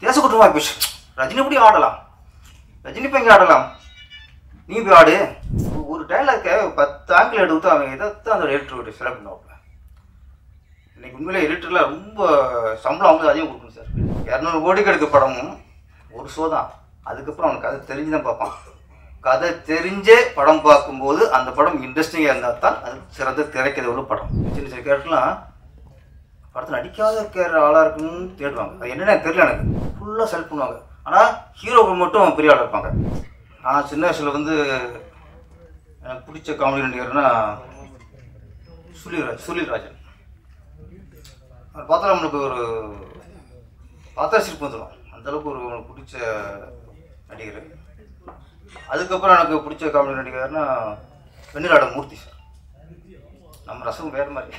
தேச குற்றமாக போச்சு ரஜினி எப்படி ஆடலாம் ரஜினி இப்போ எங்கே ஆடலாம் நீ போய் ஆடு ஒரு டைலாக்கை பத்து ஆங்கிள் எடுத்து அவன் எதைத்தான் அந்த எடிட்டர் செலக்ட் பண்ணுவாங்க இன்னைக்கு உண்மையிலே எடிட்டரில் ரொம்ப சம்பளம் அவங்க அதிகம் கொடுக்கணும் சார் இரநூறு கோடிக்கு எடுக்க படமும் ஒரு ஷோ தான் அதுக்கப்புறம் அவனுக்கு கதை தெரிஞ்சு தான் பார்ப்பான் கதை தெரிஞ்சே படம் பார்க்கும்போது அந்த படம் இன்ட்ரெஸ்டிங்காக இருந்தால் தான் அது சிறந்த திரைக்கதை உள்ள படம் சின்ன சின்ன கேரக்டர்லாம் படத்தில் நடிக்காத கேர ஆளாக இருக்குன்னு தேடுவாங்க அது என்னென்ன தெரியல எனக்கு ஃபுல்லாக செலக்ட் பண்ணுவாங்க ஆனால் ஹீரோக்கள் மட்டும் பெரிய ஆளாக இருப்பாங்க நான் சின்ன வயசில் வந்து எனக்கு பிடிச்ச காமெடி நடிகர்னா சுழிராஜ் சுழிராஜன் அவர் பார்த்தா நம்மளுக்கு ஒரு பார்த்தா சிரிப்பு வந்துடும் அந்தளவுக்கு ஒரு நம்மளுக்கு பிடிச்ச நடிகர் அதுக்கப்புறம் எனக்கு பிடிச்ச காமெடி நடிகர்னா வெண்ணிலாட மூர்த்தி சார் நம்ம ரசம் வேறு மாதிரி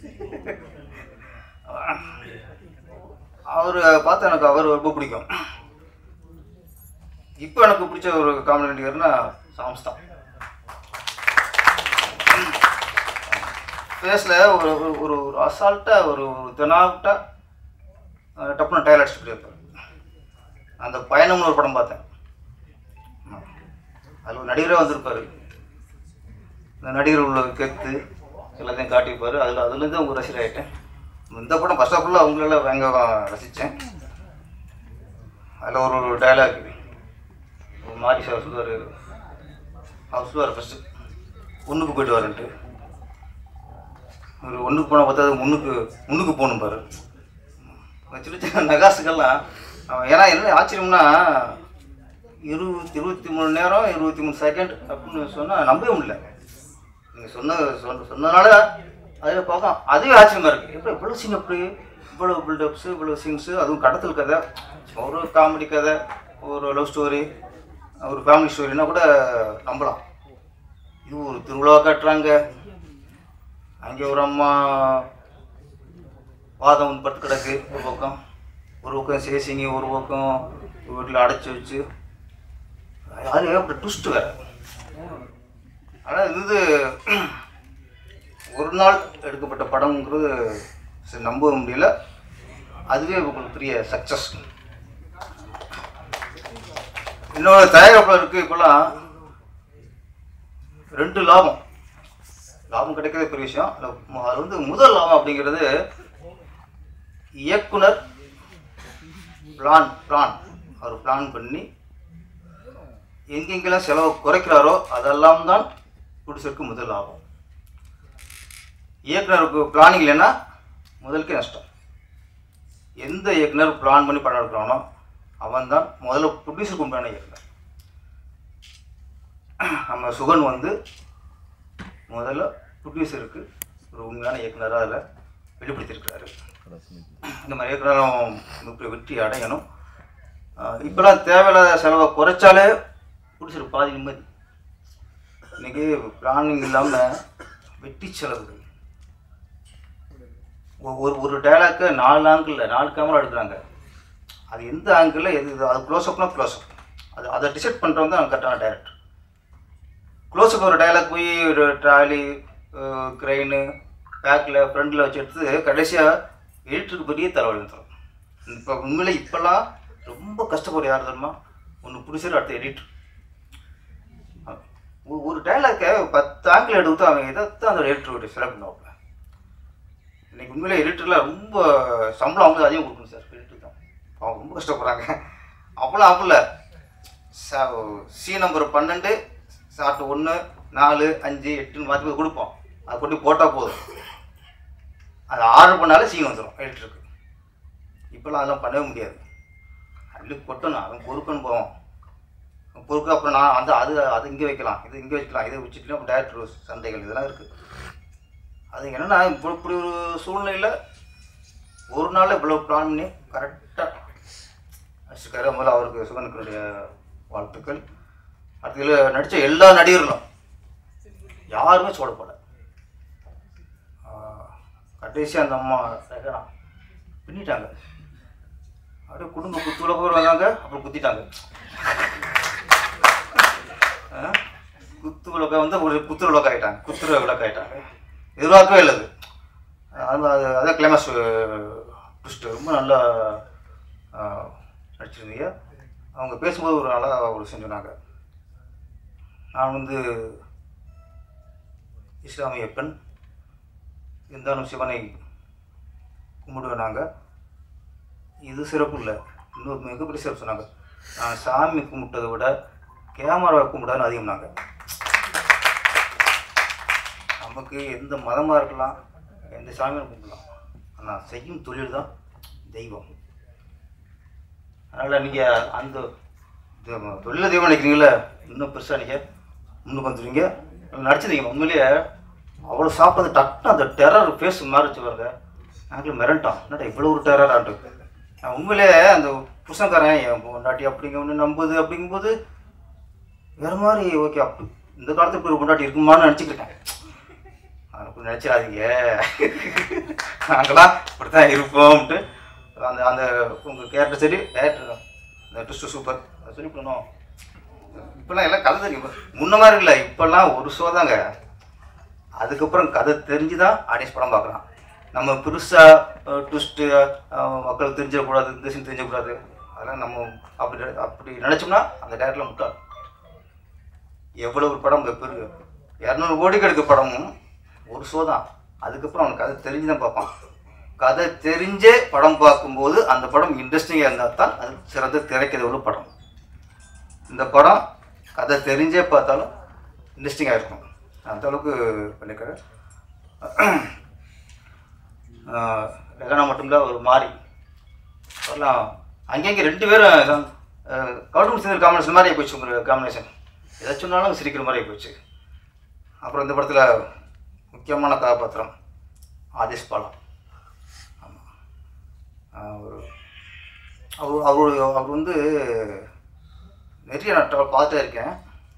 அவர் பார்த்தா எனக்கு அவர் ரொம்ப பிடிக்கும் இப்போ எனக்கு பிடிச்ச ஒரு காமெடி நடிகர்னா சாம்ஸ் தான் ஃபேஸில் ஒரு ஒரு- ஒரு ஒரு அசால்ட்டாக ஒரு ஒரு தெனாவிட்டாக டப்புனு டயல் அடிச்சுட்டு இருப்பார் அந்த பயணம்னு ஒரு படம் பார்த்தேன் அதில் ஒரு நடிகரே வந்திருப்பார் இந்த நடிகர் உள்ள கெத்து எல்லாத்தையும் காட்டியிருப்பார் அதில் அதுலேருந்து அவங்க ரசிகர் ஆகிட்டேன் இந்த படம் ஃபர்ஸ்ட் ஆஃப் ஆல் அவங்களெல்லாம் பயங்கர ரசித்தேன் அதில் ஒரு ஒரு டைலாக் ஒரு மாரி சார் சொல்லுவார் அவர் சொல்லுவார் ஃபஸ்ட்டு ஒன்றுக்கு போயிட்டு வரேன்ட்டு ஒரு ஒன்றுக்கு போனால் பார்த்தா அது முன்னுக்கு முன்னுக்கு போகணும் பாரு சின்ன சின்ன நகாசுக்கெல்லாம் அவன் ஏன்னா என்ன ஆச்சரியம்னா இருபத்தி இருபத்தி மூணு நேரம் இருபத்தி மூணு செகண்ட் அப்படின்னு சொன்னால் நம்பவே முடியல நீங்கள் சொன்ன சொன்ன சொன்னதுனால அதில் பார்க்கலாம் அதுவே ஆச்சரியமாக இருக்குது எப்படி இவ்வளோ சீன் எப்படி இவ்வளோ பில்டப்ஸு இவ்வளோ சீன்ஸு அதுவும் கடத்தல் கதை ஒரு காமெடி கதை ஒரு லவ் ஸ்டோரி ஒரு ஃபேமிலி ஸ்டோரினா கூட நம்பலாம் இது ஒரு திருவிழா காட்டுறாங்க அங்கே ஒரு அம்மா வாதம் வந்து படுத்து கிடக்கு ஒரு பக்கம் ஒரு பக்கம் சேசிங்க ஒரு பக்கம் வீட்டில் அடைச்சி வச்சு அது அப்படி ட்விஸ்ட் வேறு ஆனால் இது ஒரு நாள் எடுக்கப்பட்ட படம்ங்கிறது சரி நம்ப முடியல அதுவே உங்களுக்கு பெரிய சக்ஸஸ் இன்னொரு தயாரிப்பாளருக்கு இப்போலாம் ரெண்டு லாபம் லாபம் கிடைக்கிறதே பெரிய விஷயம் அதுல மு- அது வந்து முதல் லாபம் அப்படிங்கிறது இயக்குனர் பிளான் பிளான் அவர் பிளான் பண்ணி எங்கெங்கெல்லாம் செலவு குறைக்கிறாரோ அதெல்லாம் தான் ப்ரொடியூசருக்கு முதல் லாபம் இயக்குனருக்கு பிளானிங் இல்லைன்னா முதலுக்கு நஷ்டம் எந்த இயக்குனர் பிளான் பண்ணி படம் எடுக்கிறானோ அவன் தான் முதல்ல ப்ரொடியூசருக்கு உண்டான இயக்குனர் நம்ம சுகன் வந்து முதல்ல ப்ரொடியூசருக்கு ஒரு உண்மையான இயக்குனராக அதில் வெளிப்படுத்தியிருக்கிறாரு இந்த மாதிரி இயக்குனரும் மிகப்பெரிய வெற்றி அடையணும் ஆஹ் இப்பெல்லாம் தேவையில்லாத செலவை குறைச்சாலே ப்ரொடியூசர் பாதி நிம்மதி இன்னைக்கு பிளானிங் இல்லாமல் வெட்டி செலவுகள் ஒ- ஒரு ஒரு டைலாக்கு நாலு ஆங்கிளில் நாலு கேமரா எடுக்கிறாங்க அது எந்த ஆங்கிளில் எது இது அது க்ளோஸ்அப்னா க்ளோஸ்அப் அது அதை டிசைட் பண்ணுறவங்க தான் கரெக்டான டைரக்டர் க்ளோஸ்அப் ஒரு டைலாக் போய் ஒரு ட்ராலி க்ரெயின் பேக்கில் ஃப்ரண்டில் வச்சு எடுத்து கடைசியாக எடிட்டருக்கு பெரிய தலைவலி தரும் இப்போ உண்மையிலே இப்போல்லாம் ரொம்ப கஷ்டப்படுற யார் தெரியுமா ஒன்று ப்ரொடியூசர் அடுத்த எடிட்டர் ஒரு டைலாக்கை பத்து ஆங்கிள் எடுத்து அவன் எதைத்தான் அந்த எடிட்டர் செலக்ட் பண்ணுவாங்க இன்னைக்கு உண்மையிலே எடிட்டரில் ரொம்ப சம்பளம் அவங்க அதிகம் கொடுக்கணும் சார் எடிட்டர் தான் அவங்க ரொம்ப கஷ்டப்படுறாங்க அப்போலாம் அப்பல சி நம்பர் பன்னெண்டு சாப்பிட்டு ஒன்று நாலு அஞ்சு எட்டுன்னு மாற்றி போய் கொடுப்போம் அதை கொண்டு போட்டால் போதும் அது ஆர்டர் பண்ணாலே சீன் வந்துடும் எடிட்டருக்கு இப்போலாம் அதெல்லாம் பண்ணவே முடியாது அள்ளி கொட்டணும் அவன் பொறுக்குன்னு போவோம் பொறுக்கு அப்புறம் நான் வந்து அது அது இங்கே வைக்கலாம் இது இங்கே வைக்கலாம் இதை வச்சுட்டு அப்புறம் டேரக்டர் சந்தைகள் இதெல்லாம் இருக்குது அது என்னென்னா இப்போ இப்படி ஒரு சூழ்நிலையில் ஒரு நாள் இவ்வளோ பிளான் பண்ணி கரெக்டாக வச்சுருக்காரு முதல்ல அவருக்கு சுகனுக்குடைய வாழ்த்துக்கள் அடுத்து இதில் நடித்த எல்லா நடிகர்களும் யாருமே சோடப்படல கடைசி அந்த அம்மா ரகனா பின்னிட்டாங்க அப்படியே குடும்ப குத்து உலகம் வந்தாங்க அப்புறம் குத்திட்டாங்க ஆ? குத்து விளக்க வந்து ஒரு குத்துற விளக்கு ஆகிட்டாங்க குத்துற விளக்கு ஆகிட்டாங்க எதிர்பார்க்கவே இல்லை அது அது அது- அதான் கிளைமேக்ஸ் ட்விஸ்ட் ரொம்ப நல்லா ஆ, நடிச்சிருந்தீங்க அவங்க பேசும்போது ஒரு நல்லா ஒரு விஷயம் சொன்னாங்க நான் வந்து இஸ்லாமிய பெண் இருந்தாலும் சிவனை கும்பிடுவேன் நாங்கள் இது சிறப்பு இல்லை இன்னொரு மிகப்பெரிய சிறப்பு சொன்னாங்க நான் சாமி கும்பிட்டதை விட கேமராவை கும்பிடான்னு அதிகம் நாங்கள் நமக்கு எந்த மதமாக இருக்கலாம் எந்த சாமியும் கும்பிடலாம் ஆனால் செய்யும் தொழில் தான் தெய்வம் அதனால் நீங்கள் அந்த தெ- தொழில தெய்வம் நினைக்கிறீங்களே இன்னும் பெருசாக நீங்கள் முன்னுக்கு வந்துடுவீங்க நடிச்சிருந்தீங்க உண்மையிலேயே அவ்வளோ சாப்பிட்றது டக்குன்னு அந்த டெரர் ஃபேஸ் மாறிச்சு பாருங்க நாங்களும் மிரண்டோம் என்னடா இவ்வளோ ஒரு டெரரான்ட்டு நான் உண்மையிலேயே அந்த புருஷன்காரன் என் பொண்டாட்டி அப்படிங்க ஒன்று நம்புது அப்படிங்கும்போது வேறு மாதிரி ஓகே அப்படி இந்த காலத்துல இப்படி ஒரு பொண்டாட்டி இருக்குமான்னு நினச்சிட்டு இருக்கேன் அப்படி நினச்சிடாதீங்க நாங்களாம் இப்படி தான் இருப்போம்ட்டு அந்த அந்த உங்கள் கேரக்டர் சரி டேரக்டர் இந்த ட்விஸ்ட்டு சூப்பர் அதை சொல்லி பண்ணணும் இப்போல்லாம் எல்லாம் கதை தெரியும் முன்ன மாதிரி இல்லை இப்போல்லாம் ஒரு ஷோ தாங்க அதுக்கப்புறம் கதை தெரிஞ்சு தான் ஆடியன்ஸ் படம் பார்க்குறான் நம்ம பெருசாக ட்விஸ்ட்டு மக்களுக்கு தெரிஞ்சிடக்கூடாது இந்த சீன் தெரிஞ்சிடக்கூடாது அதெல்லாம் நம்ம அப்படி அப்படி நினச்சோம்னா அந்த டேரக்டரில் முட்டாள் எவ்வளோ ஒரு படம் பெரு இரநூறு கோடிக்கு எடுக்க படமும் ஒரு ஷோ தான் அதுக்கப்புறம் அவனுக்கு கதை தெரிஞ்சு தான் பார்ப்பான் கதை தெரிஞ்சே படம் பார்க்கும்போது அந்த படம் இன்ட்ரெஸ்டிங்காக இருந்தால் தான் அது சிறந்த திரைக்கதை உள்ள படம் இந்த படம் கதை தெரிஞ்சே பார்த்தாலும் இன்ட்ரெஸ்டிங்காக இருக்கும் அந்த அளவுக்கு பண்ணிக்கிறேன் லெகனா மட்டும் இல்லை ஒரு மாறி அதெல்லாம் அங்கங்கே ரெண்டு பேரும் கவுட்டும் சேர்ந்து காம்பினேஷன் மாதிரி போச்சு உங்களுக்கு காம்பினேஷன் எதை சொன்னாலும் சிரிக்கிற மாதிரி போச்சு அப்புறம் இந்த படத்தில் முக்கியமான கதாபாத்திரம் ஆதிஷ் பாலம் ஆமாம் ஒரு அவர் அவர் அவர் வந்து நிறைய நான் tra- பார்த்துட்டே இருக்கேன்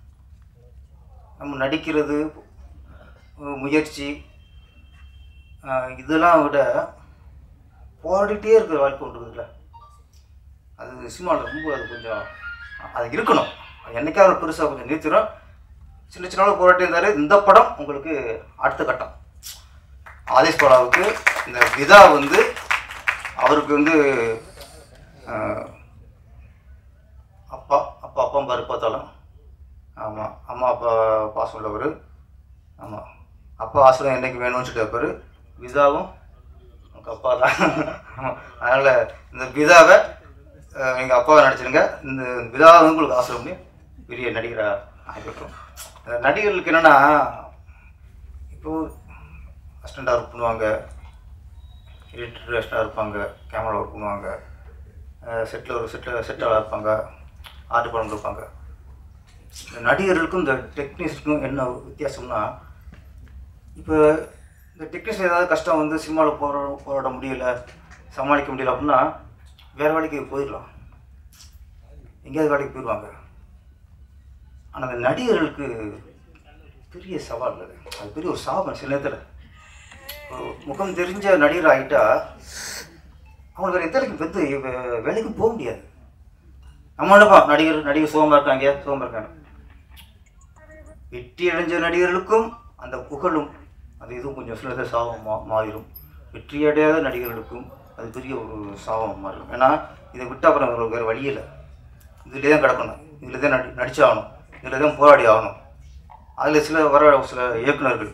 நம்ம நடிக்கிறது அஹ் முயற்சி அஹ் இதெல்லாம் விட போராடிட்டே இருக்கிற வாழ்க்கை ஒன்று இருக்குதுல்ல அது சினிமாவில் ரொம்ப அது கொஞ்சம் அது இருக்கணும் அது என்னைக்காவது பெருசாக கொஞ்சம் நிறுத்திடும் சின்ன சின்ன போராட்டி இருந்தாரு இந்த படம் உங்களுக்கு அடுத்த கட்டம் ஆதேஷ் பாலாவுக்கு இந்த விதா வந்து அவருக்கு வந்து அஹ், அப்பா அப்பா அப்பா பாரு பார்த்தாலும் ஆமாம் அம்மா அப்பா பாசம் உள்ளவர் ஆமாம் அப்பா ஆசிரியம் என்னைக்கு வேணும்னு சொல்லிட்டு வைப்பாரு விதாவும் உங்கள் அப்பா தான் அதனால் இந்த விதாவை எங்கள் அப்பாவை நடிச்சிருங்க இந்த விதாவை வந்து உங்களுக்கு ஆசிரியம் பண்ணி பெரிய நடிகராக ஆகிவிட்டோம் நடிகர்களுக்கு என்னென்னா இப்போது அசிஸ்டண்ட்டாக ஒர்க் பண்ணுவாங்க எடிட்டர் அசிஸ்டண்டாக இருப்பாங்க கேமரா ஒர்க் பண்ணுவாங்க செட்டில் ஒரு செட்டில் செட்டாக இருப்பாங்க ஆர்ட் படம் இருப்பாங்க இந்த நடிகர்களுக்கும் இந்த டெக்னீஷியனுக்கும் என்ன வித்தியாசம்னா இப்போ இந்த டெக்னீஷியன் ஏதாவது கஷ்டம் வந்து சினிமாவில் போரா போராட முடியல சமாளிக்க முடியல அப்படின்னா வேறு வேலைக்கு போயிடலாம் எங்கேயாவது வேலைக்கு போயிடுவாங்க ஆனால் அந்த நடிகர்களுக்கு பெரிய சவால் அது அது பெரிய ஒரு சாபம் சில நேரத்தில் ஒரு முகம் தெரிஞ்ச நடிகர் ஆகிட்டா அவங்களுக்கு வேறு எந்த வேலைக்கு வந்து வே- வேலைக்கு போக முடியாது நம்ம நினைப்போம் நடிகர் நடிகர் சுகமாக இருக்காங்க சுகமாக இருக்காங்க வெற்றி அடைஞ்ச நடிகர்களுக்கும் அந்த புகழும் அது இதுவும் கொஞ்சம் சில நேரத்தில் சாபம் மா மாறிடும் வெற்றி அடையாத நடிகர்களுக்கும் அது பெரிய ஒரு சாபம் மாறிடும் ஏன்னா இதை விட்டு அப்புறம் வேறு வேறு வழி இல்லை இதில் தான் கிடக்கணும் இதில் தான் நடி நடிச்சாகணும் இதில் தான் போராடி ஆகணும் அதில் சில வர சில இயக்குனர்கள்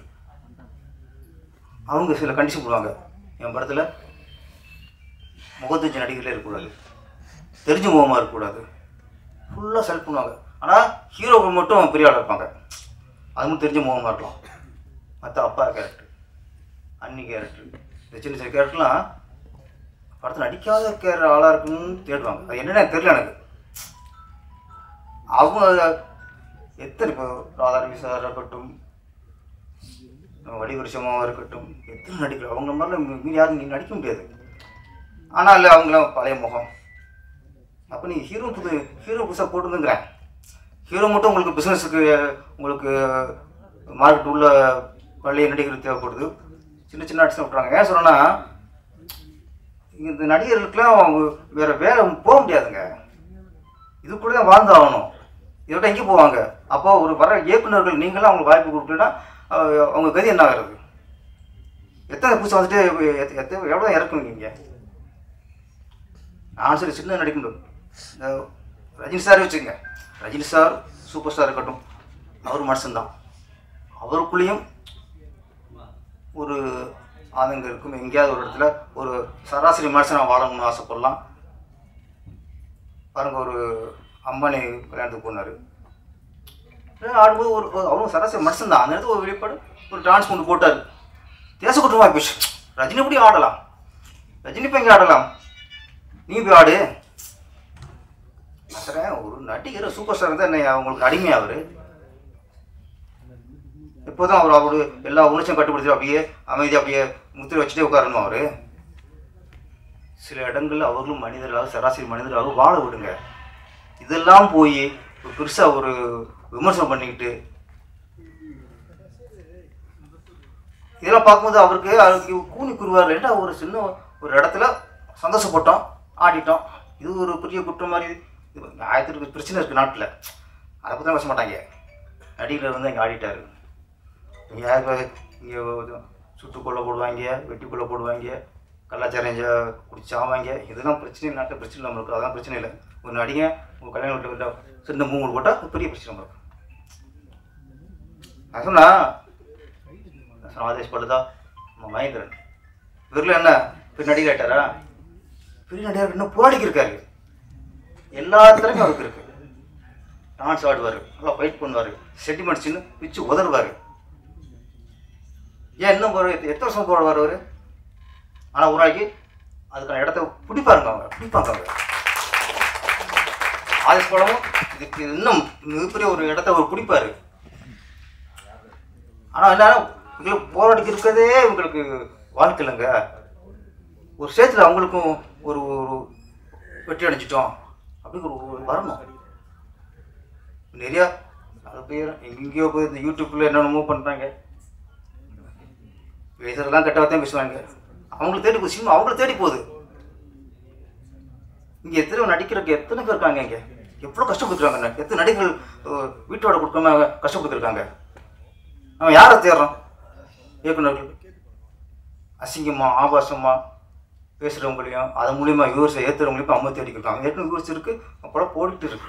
அவங்க சில கண்டிஷன் போடுவாங்க என் படத்தில் முகத்தஞ்சு நடிகர்களே இருக்கக்கூடாது தெரிஞ்ச முகமாக இருக்கக்கூடாது ஃபுல்லாக செலக்ட் பண்ணுவாங்க ஆனால் ஹீரோக்கள் மட்டும் பெரிய ஆளாக இருப்பாங்க அது மட்டும் தெரிஞ்ச முகமாக இருக்கலாம் மற்ற அப்பா கேரக்டர் அண்ணி கேரக்டர் இந்த சின்ன சின்ன கேரக்டர்லாம் படத்தில் நடிக்காத கேர ஆளாக இருக்குன்னு தேடுவாங்க அது என்னென்ன தெரியல எனக்கு அவங்க எத்தனை இப்போ ராதாரவி சார் இருக்கட்டும் வடிவரிசமாக இருக்கட்டும் எத்தனை நடிக்கலாம் அவங்க மாதிரிலாம் மீ- மீறி யாரும் நீ நடிக்க முடியாது ஆனால் இல்லை அவங்களாம் பழைய முகம் அப்போ நீ ஹீரோ புது ஹீரோ புதுசாக போட்டுருந்துங்கிறேன் ஹீரோ மட்டும் உங்களுக்கு பிஸ்னஸுக்கு உங்களுக்கு மார்க்கெட் உள்ள பழைய நடிகர் தேவைப்படுது சின்ன சின்ன ஆர்டிஸ்ட் விட்றாங்க ஏன் சொன்னேன்னா இந்த நடிகர்களுக்கெல்லாம் அவங்க வேறு வேலை போக முடியாதுங்க இது கூட தான் வாழ்ந்தாகணும் இதை விட எங்கே போவாங்க அப்போ ஒரு வர இயக்குனர்கள் நீங்களும் அவங்களுக்கு வாய்ப்பு கொடுக்கலன்னா அஹ், அவங்க கதி என்ன ஆகிறது எத்தனை புதுசு வந்துட்டு எத்த- எத்தனை எவ்வளோ இறக்குவீங்க இங்கே நான் சரி சின்ன நடிக்க முடியும் இந்த ரஜினி சார் வச்சுங்க ரஜினி சார் சூப்பர் ஸ்டார் இருக்கட்டும் அவர் மனுஷன்தான் அவருக்குள்ளேயும் ஒரு ஆதங்கம் இருக்கும் எங்கேயாவது ஒரு இடத்துல ஒரு சராசரி மனுஷனாக வாழணும்னு ஆசைப்படலாம் பாருங்க ஒரு அம்பானி கல்யாணத்துக்கு போனார் ஆடும்போது ஒரு ஒரு- அவரும் சராசரி மனுஷன் தான் அந்த இடத்துல ஒரு வெளிப்பாடு ஒரு டான்ஸ் கொண்டு போட்டார் தேச குற்றமாக போச்சு ரஜினி எப்படி ஆடலாம் ரஜினி இப்போ எங்கே ஆடலாம் நீ போய் ஆடு சார் ஒரு நடிகர் சூப்பர் ஸ்டார் தான் என்ன அவங்களுக்கு அடிமையா அவர் இப்போதான் அவர் அவரு எல்லா உணர்ச்சியும் கட்டுப்படுத்தி அப்படியே அமைதியாக அப்படியே முத்திரை வச்சுட்டே உட்காரணும் அவர் சில இடங்கள்ல அவர்களும் மனிதர்களாக சராசரி மனிதர்களாக வாழ விடுங்க இதெல்லாம் போய் ஒரு பெருசாக ஒரு விமர்சனம் பண்ணிக்கிட்டு இதெல்லாம் பார்க்கும்போது அவருக்கு அவருக்கு கூனி குருவார் ஏன்டா ஒரு சின்ன ஒரு இடத்துல சந்தோஷப்பட்டோம் ஆடிட்டோம் இது ஒரு பெரிய குற்றம் மாதிரி இது ஆயிரத்தி பிரச்சனை இருக்குது நாட்டில் அதை பற்றி பேச மாட்டாங்க நடிகர் வந்து இங்கே ஆடிட்டாரு இங்கே யாருக்கு இங்கே சுட்டு கொள்ள போடுவாங்க வெட்டி கொள்ள போடுவாங்க கலாச்சாரம் குடிச்சாவாங்க இதெல்லாம் பிரச்சனை நாட்டில் பிரச்சனை இல்லாமல் இருக்குது அதான் பிரச்சனை இல்லை ஒரு நடிகை உங்கள் கல்யாணம் வீட்டு விட்டா சின்ன மூணு போட்டால் அது பெரிய பிரச்சனை இருக்கும் நான் சொன்னா ஆதேஷ் படுதா நம்ம மகேந்திரன் இவரில் என்ன பெரிய நடிகர் ஆயிட்டாரா பெரிய நடிகர் இன்னும் போராடிக்கு இருக்காரு எல்லா திறமையும் அவருக்கு இருக்கு டான்ஸ் ஆடுவார் நல்லா ஃபைட் பண்ணுவார் சென்டிமெண்ட் சின்ன பிச்சு உதறுவார் ஏன் இன்னும் ஒரு எத்தனை வருஷம் போடுவார் அவர் ஆனால் ஒரு நாளைக்கு அதுக்கான இடத்த பிடிப்பாருங்க அவங்க பிடிப்பாங்க அவங்க ஆதேஷ் படமும் இதுக்கு இன்னும் மிகப்பெரிய ஒரு இடத்த அவர் பிடிப்பாரு ஆனால் என்ன இவங்களுக்கு போராடிக்கு இருக்கிறதே இவங்களுக்கு வாழ்க்கை இல்லைங்க ஒரு ஸ்டேஜில் அவங்களுக்கும் ஒரு ஒரு வெற்றி அடைஞ்சிட்டோம் அப்படின்னு ஒரு ஒரு வரணும் நிறையா அது பேர் எங்கேயோ போய் இந்த யூடியூப்பில் என்னென்னமோ பண்ணுறாங்க பேசுறதெல்லாம் கெட்ட வார்த்தையும் பேசுவாங்க அவங்களுக்கு தேடி போகுது சினிமா அவங்களுக்கு தேடி போகுது இங்கே எத்தனை நடிக்கிறதுக்கு எத்தனை பேர் இருக்காங்க இங்கே எவ்வளோ கஷ்டப்பட்டுருக்காங்க எத்தனை நடிகர்கள் அஹ், வீட்டோட கொடுக்காம கஷ்டப்பட்டுருக்காங்க நம்ம யாரை தேடுறோம் இயக்குனர்கள் அசிங்கமா ஆபாசமா பேசுகிறவங்களையும் அதன் மூலியமா வியூவர்ஸை ஏற்றுறவங்களையும் அம்மா தேடிக்கிட்டு இருக்காங்க ஏற்கனவே வியூவர்ஸ் இருக்கு படம் போட்டுட்டு இருக்கு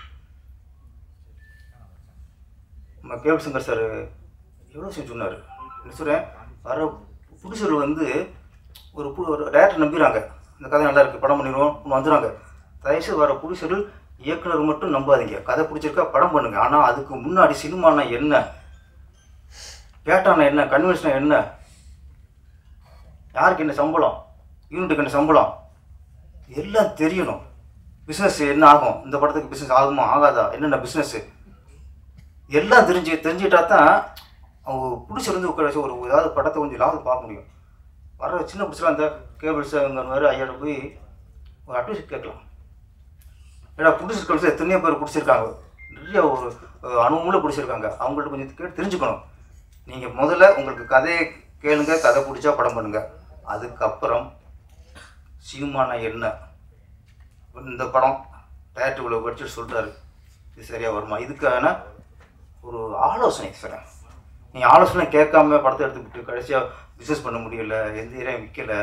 நம்ம கேபிள் சங்கர் சார் எவ்வளோ விஷயம் சொன்னார் என்ன சொல்கிறேன் வர புடிசர் வந்து ஒரு பு ஒரு டேரக்டர் நம்பிடுறாங்க இந்த கதை நல்லா இருக்குது படம் பண்ணிடுவோம் வந்துடுறாங்க தயவுசெய்து வர புடிசர்கள் இயக்குனர் மட்டும் நம்பாதீங்க கதை பிடிச்சிருக்கா படம் பண்ணுங்க ஆனால் அதுக்கு முன்னாடி சினிமானா என்ன பேட்டானா என்ன கன்வென்ஷனா என்ன யாருக்கு என்ன சம்பளம் யூனிட்டுக்கு என்ன சம்பளம் எல்லாம் தெரியணும் பிஸ்னஸ் என்ன ஆகும் இந்த படத்துக்கு பிஸ்னஸ் ஆகுமா ஆகாதா என்னென்ன பிஸ்னஸ்ஸு எல்லாம் தெரிஞ்சு தெரிஞ்சுட்டா தான் அவங்க பிடிச்சிருந்து உட்கார வச்சு ஒரு ஏதாவது படத்தை கொஞ்சம் லாபம் பார்க்க முடியும் வர சின்ன பிடிச்சலாம் அந்த கேபிள்ஸ் அங்கே மாதிரி ஐயாட்ட போய் ஒரு அட்வைஸ் கேட்கலாம் ஏன்னா பிடிச்சிருக்க எத்தனையோ பேர் பிடிச்சிருக்காங்க நிறைய ஒரு அஹ், அனுபவமுள்ள பிடிச்சிருக்காங்க அவங்கள்ட்ட கொஞ்சம் கேட்டு தெரிஞ்சுக்கணும் நீங்கள் முதல்ல உங்களுக்கு கதையை கேளுங்க கதை பிடிச்சா படம் பண்ணுங்க அதுக்கப்புறம் சினிமானா என்ன இந்த படம் டேரக்டர் இவ்வளோ பட்ஜெட் சொல்கிறாரு இது சரியாக வருமா இதுக்கான ஒரு ஆலோசனை சார் நீங்கள் ஆலோசனை கேட்காம படத்தை எடுத்துக்கிட்டு கடைசியாக பிஸ்னஸ் பண்ண முடியல எந்த ஏரியா விற்கலை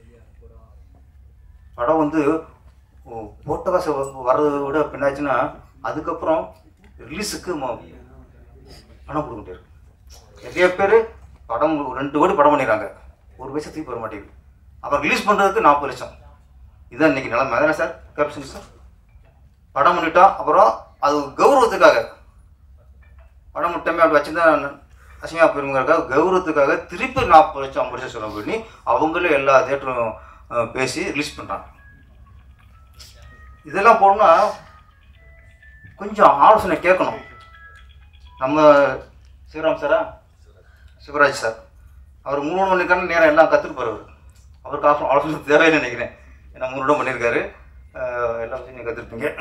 படம் வந்து ஓ, போட்ட காசு வ- வர்றதை விட பின்னாச்சுன்னா அதுக்கப்புறம் ரிலீஸுக்கு ம- பணம் கொடுக்க முடியாது நிறைய பேர் படம் ஒரு ரெண்டு கோடி படம் பண்ணிடுறாங்க ஒரு பைசா தூக்கி வர மாட்டேங்குது அப்புறம் ரிலீஸ் பண்ணுறதுக்கு நாற்பது லட்சம் இதுதான் இன்னைக்கு நிலைமை அதானே சார் கேப்ஷன் சார் படம் பண்ணிட்டோம் அப்புறம் அது கௌரவத்துக்காக படம் முட்டமே அப்படி வச்சுருந்தா அசிங்கமாக போயிருங்கிறதுக்காக கௌரவத்துக்காக திருப்பி நாற்பது லட்சம் ஐம்பது லட்சம் செலவு பண்ணி அவங்களே எல்லா தேட்டரும் அஹ், பேசி ரிலீஸ் பண்ணுறாங்க இதெல்லாம் போகணும்னா கொஞ்சம் ஆலோசனை கேட்கணும் நம்ம சிவராம் சாரா சிவராஜ் சார் அவர் மூணு மணிக்கான நேரம் எல்லாம் கற்றுருப்பார் அவர் அவருக்கு ஆலோசனை ஆலோசனை தேவைன்னு நினைக்கிறேன் ஏன்னா மூணு இடம் பண்ணியிருக்காரு அஹ், எல்லா விஷயம் கற்றுருப்பீங்க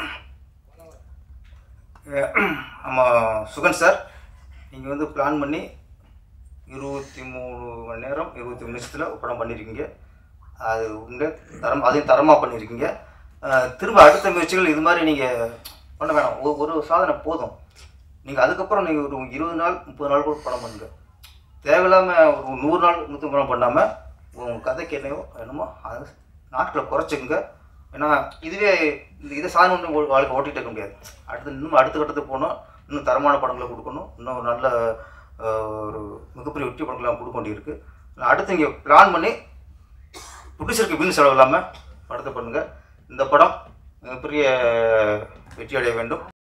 நம்ம சுகன் சார் நீங்கள் வந்து பிளான் பண்ணி இருபத்தி மூணு மணி நேரம் இருபத்தி மூணு நிமிஷத்தில் படம் பண்ணியிருக்கீங்க அது உங்க தரம் அதையும் தரமாக பண்ணியிருக்கீங்க அஹ் திரும்ப அடுத்த முயற்சிகள் இது மாதிரி நீங்கள் பண்ண வேணாம் ஒரு ஒரு சாதனை போதும் நீங்கள் அதுக்கப்புறம் நீங்கள் ஒரு இருபது நாள் முப்பது நாள் கூட படம் பண்ணுங்க தேவையில்லாமல் ஒரு நூறு நாள் நூற்றி படம் பண்ணாமல் உங்கள் கதைக்கு என்னவோ என்னமோ அது நாட்களை குறைச்சிக்கங்க ஏன்னா இதுவே இந்த இதை சாதனை பண்ணி ஒரு வாழ்க்கை ஓட்டிகிட்டு இருக்க முடியாது அடுத்து இன்னும் அடுத்த கட்டத்துக்கு போகணும் இன்னும் தரமான படங்களை கொடுக்கணும் இன்னும் ஒரு நல்ல ஆஹ், ஒரு மிகப்பெரிய வெற்றி படங்கள்லாம் கொடுக்க வேண்டியிருக்கு நான் அடுத்து இங்கே பிளான் பண்ணி ப்ரொடியூசருக்கு வீண் செலவு இல்லாமல் படத்தை பண்ணுங்கள் இந்த படம் மிகப்பெரிய வெற்றி அடைய வேண்டும்